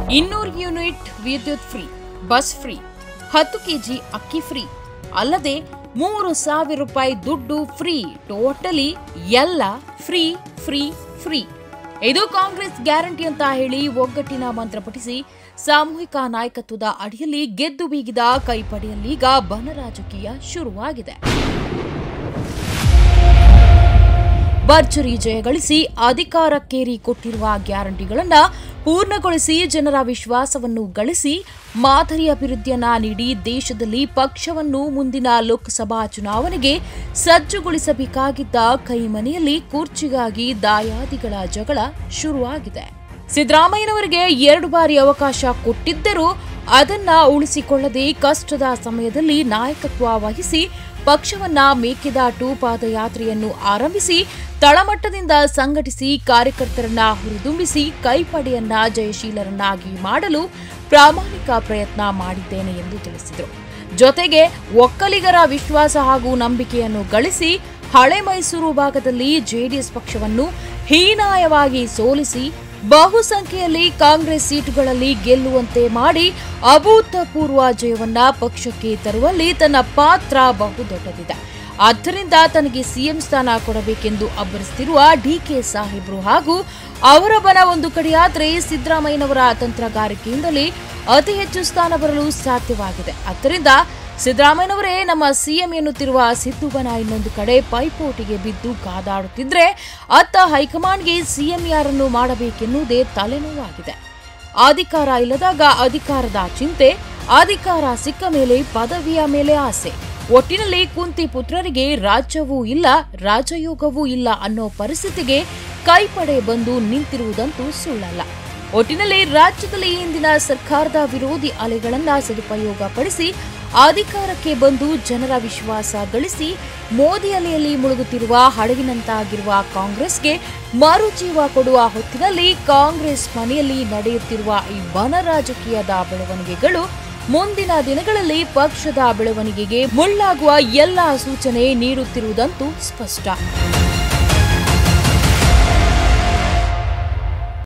ಇನ್ನೂರು ಯೂನಿಟ್ ವಿದ್ಯುತ್ free bus free ಹತ್ತು ಕೆಜಿ ಅಕ್ಕಿ ಫ್ರೀ ಅಲ್ಲದೆ ಮೂರು ಸಾವಿರ ರೂಪಾಯಿ ದುಡ್ಡು ಫ್ರೀ ಟೋಟಲಿ ಎಲ್ಲ ಫ್ರೀ ಫ್ರೀ ಫ್ರೀ ಇದು ಕಾಂಗ್ರೆಸ್ ಗ್ಯಾರಂಟಿ ಅಂತ ಹೇಳಿ ಒಗ್ಗಟ್ಟಿನ ಮಂತ್ರ ಪಠಿಸಿ ಸಾಮೂಹಿಕ ನಾಯಕತ್ವದ ಅಡಿಯಲ್ಲಿ ಗೆದ್ದು ಬೀಗಿದ ಕೈಪಡೆಯಲ್ಲೀಗ ಬನರಾಜಕೀಯ ಶುರುವಾಗಿದೆ ಭರ್ಜರಿ ಜಯ ಗಳಿಸಿ ಅಧಿಕಾರಕ್ಕೇರಿ ಕೊಟ್ಟಿರುವ ಗ್ಯಾರಂಟಿಗಳನ್ನ ಪೂರ್ಣಗೊಳಿಸಿ ಜನರ ವಿಶ್ವಾಸವನ್ನು ಗಳಿಸಿ ಮಾದರಿ ಅಭಿವೃದ್ಧಿಯನ್ನ ನೀಡಿ ದೇಶದಲ್ಲಿ ಪಕ್ಷವನ್ನು ಮುಂದಿನ ಲೋಕಸಭಾ ಚುನಾವಣೆಗೆ ಸಜ್ಜುಗೊಳಿಸಬೇಕಾಗಿದ್ದ ಕೈಮನೆಯಲ್ಲಿ ಕುರ್ಚಿಗಾಗಿ ದಾಯಾದಿಗಳ ಜಗಳ ಶುರುವಾಗಿದೆ ಸಿದ್ದರಾಮಯ್ಯನವರಿಗೆ ಎರಡು ಬಾರಿ ಅವಕಾಶ ಕೊಟ್ಟಿದ್ದರೂ ಅದನ್ನ ಉಳಿಸಿಕೊಳ್ಳದೆ ಕಷ್ಟದ ಸಮಯದಲ್ಲಿ ನಾಯಕತ್ವ ವಹಿಸಿ ಪಕ್ಷವನ್ನ ಮೇಕೆದಾಟು ಪಾದಯಾತ್ರೆಯನ್ನು ಆರಂಭಿಸಿ ತಳಮಟ್ಟದಿಂದ ಸಂಘಟಿಸಿ ಕಾರ್ಯಕರ್ತರನ್ನ ಹುರಿದುಂಬಿಸಿ ಕೈಪಡೆಯನ್ನ ಜಯಶೀಲರನ್ನಾಗಿ ಮಾಡಲು ಪ್ರಾಮಾಣಿಕ ಪ್ರಯತ್ನ ಮಾಡಿದ್ದೇನೆ ಎಂದು ತಿಳಿಸಿದರು ಜೊತೆಗೆ ಒಕ್ಕಲಿಗರ ವಿಶ್ವಾಸ ಹಾಗೂ ನಂಬಿಕೆಯನ್ನು ಗಳಿಸಿ ಹಳೆ ಮೈಸೂರು ಭಾಗದಲ್ಲಿ ಜೆಡಿಎಸ್ ಪಕ್ಷವನ್ನು ಹೀನಾಯವಾಗಿ ಸೋಲಿಸಿ ಬಹುಸಂಖ್ಯೆಯಲ್ಲಿ ಕಾಂಗ್ರೆಸ್ ಸೀಟುಗಳಲ್ಲಿ ಗೆಲ್ಲುವಂತೆ ಮಾಡಿ ಅಭೂತಪೂರ್ವ ಜಯವನ್ನ ಪಕ್ಷಕ್ಕೆ ತರುವಲ್ಲಿ ತನ್ನ ಪಾತ್ರ ಬಹುದೊಡ್ಡದಿದೆ ಆದ್ದರಿಂದ ತನಗೆ ಸಿಎಂ ಸ್ಥಾನ ಕೊಡಬೇಕೆಂದು ಅಬ್ಬರಿಸುತ್ತಿರುವ ಡಿಕೆ ಸಾಹೇಬ್ರು ಹಾಗೂ ಅವರ ಬನ ಒಂದು ಕಡೆಯಾದರೆ ಸಿದ್ದರಾಮಯ್ಯನವರ ತಂತ್ರಗಾರಿಕೆಯಿಂದಲೇ ಅತಿ ಹೆಚ್ಚು ಸ್ಥಾನ ಬರಲು ಸಾಧ್ಯವಾಗಿದೆ ಆದ್ದರಿಂದ ಸಿದ್ದರಾಮಯ್ಯನವರೇ ನಮ್ಮ ಸಿಎಂ ಎನ್ನುತ್ತಿರುವ ಸಿದ್ದುಬನ ಇನ್ನೊಂದು ಕಡೆ ಪೈಪೋಟಿಗೆ ಬಿದ್ದು ಕಾದಾಡುತ್ತಿದ್ರೆ ಅತ್ತ ಹೈಕಮಾಂಡ್ಗೆ ಸಿಎಂ ಯಾರನ್ನು ಮಾಡಬೇಕೆನ್ನುವುದೇ ತಲೆನೋವಾಗಿದೆ ಅಧಿಕಾರ ಇಲ್ಲದಾಗ ಅಧಿಕಾರದ ಚಿಂತೆ ಅಧಿಕಾರ ಸಿಕ್ಕ ಮೇಲೆ ಪದವಿಯ ಮೇಲೆ ಆಸೆ ಒಟ್ಟಿನಲ್ಲಿ ಕುಂತಿ ಪುತ್ರರಿಗೆ ರಾಜ್ಯವೂ ಇಲ್ಲ ರಾಜಯೋಗವೂ ಇಲ್ಲ ಅನ್ನೋ ಪರಿಸ್ಥಿತಿಗೆ ಕೈಪಡೆ ಬಂದು ನಿಂತಿರುವುದಂತೂ ಸುಳ್ಳಲ್ಲ ಒಟ್ಟಿನಲ್ಲಿ ರಾಜ್ಯದಲ್ಲಿ ಇಂದಿನ ಸರ್ಕಾರದ ವಿರೋಧಿ ಅಲೆಗಳನ್ನ ಸದುಪಯೋಗ ಪಡಿಸಿ ಅಧಿಕಾರಕ್ಕೆ ಬಂದು ಜನರ ವಿಶ್ವಾಸ ಗಳಿಸಿ ಮೋದಿ ಅಲೆಯಲ್ಲಿ ಮುಳುಗುತ್ತಿರುವ ಹಡಗಿನಂತಾಗಿರುವ ಕಾಂಗ್ರೆಸ್ಗೆ ಮರುಜೀವ ಕೊಡುವ ಹೊತ್ತಿನಲ್ಲಿ ಕಾಂಗ್ರೆಸ್ ಮನೆಯಲ್ಲಿ ನಡೆಯುತ್ತಿರುವ ಈ ಬನ ರಾಜಕೀಯದ ಬೆಳವಣಿಗೆಗಳು ಮುಂದಿನ ದಿನಗಳಲ್ಲಿ ಪಕ್ಷದ ಬೆಳವಣಿಗೆಗೆ ಮುಳ್ಳಾಗುವ ಎಲ್ಲ ಸೂಚನೆ ನೀಡುತ್ತಿರುವುದಂತೂ ಸ್ಪಷ್ಟ